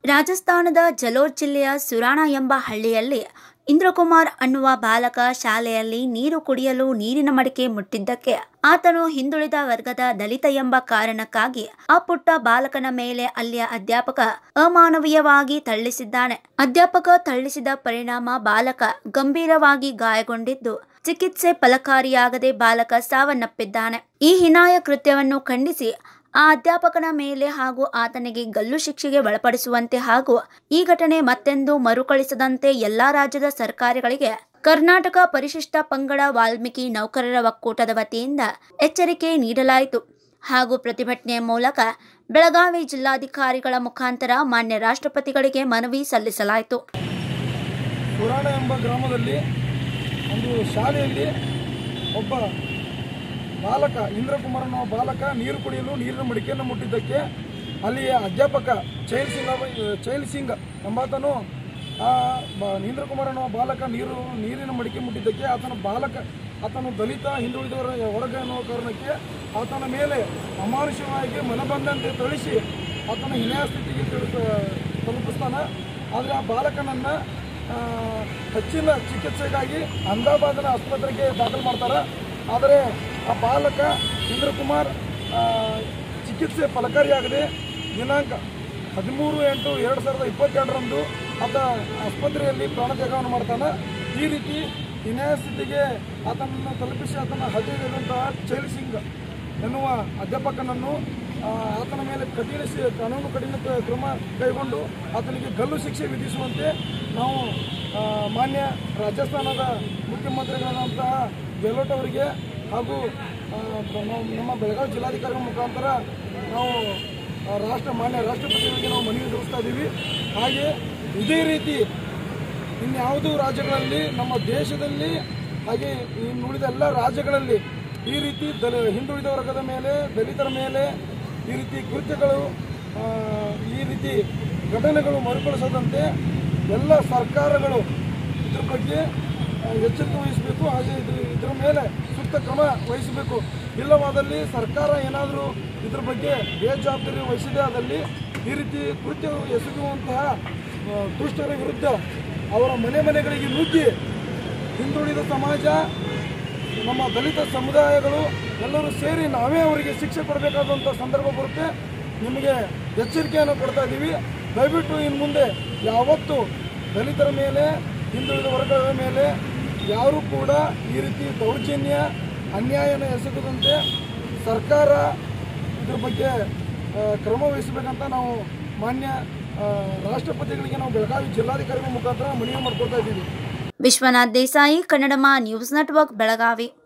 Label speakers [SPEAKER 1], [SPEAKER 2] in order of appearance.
[SPEAKER 1] ರಾಜಸ್ಥಾನದ ಜಲೋರ್ ಜಿಲ್ಲೆಯ ಸುರಾಣ ಎಂಬ ಹಳ್ಳಿಯಲ್ಲಿ ಇಂದ್ರಕುಮಾರ್ ಅನ್ನುವ ಬಾಲಕ ಶಾಲೆಯಲ್ಲಿ ನೀರು ಕುಡಿಯಲು ನೀರಿನ ಮಡಿಕೆ ಮುಟ್ಟಿದ್ದಕ್ಕೆ ಆತನು ಹಿಂದುಳಿದ ವರ್ಗದ ದಲಿತ ಎಂಬ ಕಾರಣಕ್ಕಾಗಿ ಆ ಪುಟ್ಟ ಬಾಲಕನ ಮೇಲೆ ಅಲ್ಲಿಯ ಅಧ್ಯಾಪಕ ಅಮಾನವೀಯವಾಗಿ ತಳ್ಳಿಸಿದ್ದಾನೆ ಅಧ್ಯಾಪಕ ತಳ್ಳಿಸಿದ ಪರಿಣಾಮ ಬಾಲಕ ಗಂಭೀರವಾಗಿ ಗಾಯಗೊಂಡಿದ್ದು ಚಿಕಿತ್ಸೆ ಫಲಕಾರಿಯಾಗದೆ ಬಾಲಕ ಸಾವನ್ನಪ್ಪಿದ್ದಾನೆ ಈ ಹೀನಾಯ ಕೃತ್ಯವನ್ನು ಖಂಡಿಸಿ ಆ ಅಧ್ಯಾಪಕನ ಮೇಲೆ ಹಾಗೂ ಆತನಿಗೆ ಗಲ್ಲು ಶಿಕ್ಷೆಗೆ ಒಳಪಡಿಸುವಂತೆ ಹಾಗೂ ಈ ಘಟನೆ ಮತ್ತೆಂದು ಮರುಕಳಿಸದಂತೆ ಎಲ್ಲಾ ರಾಜ್ಯದ ಸರ್ಕಾರಗಳಿಗೆ ಕರ್ನಾಟಕ ಪರಿಶಿಷ್ಟ ಪಂಗಡ ವಾಲ್ಮೀಕಿ ನೌಕರರ ಒಕ್ಕೂಟದ ವತಿಯಿಂದ ಎಚ್ಚರಿಕೆ ನೀಡಲಾಯಿತು ಹಾಗೂ ಪ್ರತಿಭಟನೆ ಮೂಲಕ ಬೆಳಗಾವಿ ಜಿಲ್ಲಾಧಿಕಾರಿಗಳ ಮುಖಾಂತರ ಮಾನ್ಯ ರಾಷ್ಟ್ರಪತಿಗಳಿಗೆ ಮನವಿ ಸಲ್ಲಿಸಲಾಯಿತು
[SPEAKER 2] ಪುರಾಣ ಎಂಬ ಗ್ರಾಮದಲ್ಲಿ ಒಂದು ಶಾಲೆಯಲ್ಲಿ ಒಬ್ಬ ಬಾಲಕ ಇಂದ್ರಕುಮಾರ್ ಅನ್ನೋ ಬಾಲಕ ನೀರು ಕುಡಿಯಲು ನೀರಿನ ಮಡಿಕೆಯನ್ನು ಮುಟ್ಟಿದ್ದಕ್ಕೆ ಅಲ್ಲಿಯ ಅಧ್ಯಾಪಕ ಚೈಲ್ ಸಿಂಗ್ ಅವ- ಚೈಲ್ ಸಿಂಗ್ ಎಂಬಾತನು ಆ ಬ- ಇಂದ್ರಕುಮಾರ್ ಅನ್ನೋ ಬಾಲಕ ನೀರು ನೀರಿನ ಮಡಿಕೆ ಮುಟ್ಟಿದ್ದಕ್ಕೆ ಆತನ ಬಾಲಕ ಆತನು ದಲಿತ ಹಿಂದುಳಿದವರ ವರ್ಗ ಅನ್ನೋ ಕಾರಣಕ್ಕೆ ಆತನ ಮೇಲೆ ಅಮಾನುಷವಾಗಿ ಮನಬಂದಂತೆ ಥಳಿಸಿ ಆತನ ಹೀನಾಯ ಸ್ಥಿತಿಗೆ ತಿಳಿಸ- ತಲುಪಿಸ್ತಾನೆ ಆದರೆ ಆ ಬಾಲಕನನ್ನು ಆ, ಹೆಚ್ಚಿನ ಚಿಕಿತ್ಸೆಗಾಗಿ ಅಹಮದಾಬಾದ್ನ ಆಸ್ಪತ್ರೆಗೆ ದಾಖಲು ಮಾಡ್ತಾರೆ ಆದರೆ ಆ ಬಾಲಕ ಇಂದ್ರಕುಮಾರ್ ಆ, ಚಿಕಿತ್ಸೆ ಫಲಕಾರಿಯಾಗದೆ ದಿನಾಂಕ ಹದಿಮೂರು ಎಂಟು ಎರಡು ಸಾವಿರದ ಇಪ್ಪತ್ತೆರಡರಂದು ಆತ ಆಸ್ಪತ್ರೆಯಲ್ಲಿ ಪ್ರಾಣತ್ಯಾಗವನ್ನು ಮಾಡ್ತಾನೆ ಈ ರೀತಿ ಹೀನಾಯ ಸ್ಥಿತಿಗೆ ಆತನನ್ನು ತಲುಪಿಸಿ ಆತನ ಹತ್ಯೆಗೈದಂತಹ ಚೈಲ್ ಸಿಂಗ್ ಎನ್ನುವ ಅಧ್ಯಾಪಕನನ್ನು ಆ, ಆತನ ಮೇಲೆ ಕಠಿಣ ಶಿ- ಕಾನೂನು ಕಠಿಣ ಕ- ಕ್ರಮ ಕೈಗೊಂಡು ಆತನಿಗೆ ಗಲ್ಲು ಶಿಕ್ಷೆ ವಿಧಿಸುವಂತೆ ನಾವು ಆ, ಮಾನ್ಯ ರಾಜಸ್ಥಾನದ ಮುಖ್ಯಮಂತ್ರಿಗಳಾದಂತಹ ಗೆಹ್ಲೋಟ್ ಅವರಿಗೆ ಹಾಗೂ ಆ, ನಮ್ಮ- ನಮ್ಮ ಬೆಳಗಾವಿ ಜಿಲ್ಲಾಧಿಕಾರಿಗಳ ಮುಖಾಂತರ ನಾವು ಆ, ರಾಷ್ಟ್ರ ಮಾನ್ಯ ರಾಷ್ಟ್ರಪತಿಗಳಿಗೆ ನಾವು ಮನವಿ ಸಲ್ಲಿಸ್ತಾ ಇದ್ದೀವಿ ಹಾಗೆ ಇದೇ ರೀತಿ ಇನ್ಯಾವುದೂ ರಾಜ್ಯಗಳಲ್ಲಿ ನಮ್ಮ ದೇಶದಲ್ಲಿ ಹಾಗೆ ಇನ್ನು ಉಳಿದ ಎಲ್ಲ ರಾಜ್ಯಗಳಲ್ಲಿ ಈ ರೀತಿ ದಲ ಹಿಂದುಳಿದ ವರ್ಗದ ಮೇಲೆ ದಲಿತರ ಮೇಲೆ ಈ ರೀತಿ ಕೃತ್ಯಗಳು ಆ, ಈ ರೀತಿ ಘಟನೆಗಳು ಮರುಕಳಿಸದಂತೆ ಎಲ್ಲ ಸರ್ಕಾರಗಳು ಇದ್ರ ಬಗ್ಗೆ ಆ, ಎಚ್ಚರಿಕೆ ವಹಿಸಬೇಕು ಹಾಗೆ ಇದ್ರ ಇದರ ಮೇಲೆ ಸೂಕ್ತ ಕ್ರಮ ವಹಿಸಬೇಕು ಇಲ್ಲವಾದಲ್ಲಿ ಸರ್ಕಾರ ಏನಾದರೂ ಇದ್ರ ಬಗ್ಗೆ ಬೇಜವಾಬ್ದಾರಿ ವಹಿಸಿದೆ ಆದಲ್ಲಿ ಈ ರೀತಿ ಕೃತ್ಯ ಎಸಗುವಂತಹ ಆ, ದುಷ್ಟರ ವಿರುದ್ಧ ಅವರ ಮನೆ ಮನೆಗಳಿಗೆ ನುಗ್ಗಿ ಹಿಂದುಳಿದ ಸಮಾಜ ನಮ್ಮ ದಲಿತ ಸಮುದಾಯಗಳು ಎಲ್ಲರೂ ಸೇರಿ ನಾವೇ ಅವರಿಗೆ ಶಿಕ್ಷೆ ಕೊಡಬೇಕಾದಂಥ ಸಂದರ್ಭ ಬರುತ್ತೆ ನಿಮಗೆ ಎಚ್ಚರಿಕೆಯನ್ನು ಕೊಡ್ತಾ ಇದ್ದೀವಿ ದಯವಿಟ್ಟು ಇನ್ನು ಮುಂದೆ ಯಾವತ್ತೂ ದಲಿತರ ಮೇಲೆ ಹಿಂದುಳಿದ ವರ್ಗಗಳ ಮೇಲೆ ಯಾರೂ ಕೂಡ ಈ ರೀತಿ ದೌರ್ಜನ್ಯ ಅನ್ಯಾಯನ ಎಸಗದಂತೆ ಸರ್ಕಾರ ಇದ್ರ ಬಗ್ಗೆ ಆ, ಕ್ರಮ ವಹಿಸಬೇಕಂತ ನಾವು ಮಾನ್ಯ ಆ, ರಾಷ್ಟ್ರಪತಿಗಳಿಗೆ ನಾವು ಬೆಳಗಾವಿ ಜಿಲ್ಲಾಧಿಕಾರಿಗಳ ಮುಖಾಂತರ ಮನವಿ ಮಾಡ್ಕೊಳ್ತಾ ಇದ್ದೀವಿ
[SPEAKER 1] ವಿಶ್ವನಾಥ್ ದೇಸಾಯಿ ಕನ್ನಡಮ ನ್ಯೂಸ್ ನೆಟ್ವರ್ಕ್ ಬೆಳಗಾವಿ